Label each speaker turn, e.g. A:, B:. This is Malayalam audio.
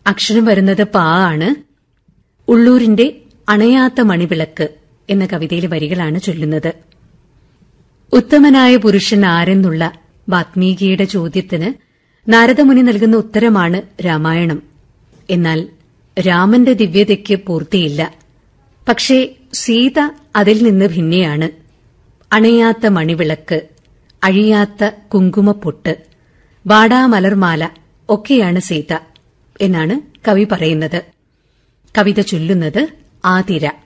A: അക്ഷരം വരുന്നത് പാ ആണ് ഉള്ളൂരിന്റെ അണയാത്ത മണിവിളക്ക് എന്ന കവിതയിലെ വരികളാണ് ചൊല്ലുന്നത് ഉത്തമനായ പുരുഷൻ ആരെന്നുള്ള വാത്മീകിയുടെ ചോദ്യത്തിന് നാരദമുനി നൽകുന്ന ഉത്തരമാണ് രാമായണം എന്നാൽ രാമന്റെ ദിവ്യതയ്ക്ക് പൂർത്തിയില്ല പക്ഷേ സീത അതിൽ നിന്ന് ഭിന്നയാണ് അണയാത്ത മണിവിളക്ക് അഴിയാത്ത കുങ്കുമപ്പൊട്ട് വാടാമലർമാല ഒക്കെയാണ് സീത എന്നാണ് കവി പറയുന്നത് കവിത ചൊല്ലുന്നത് ആതിര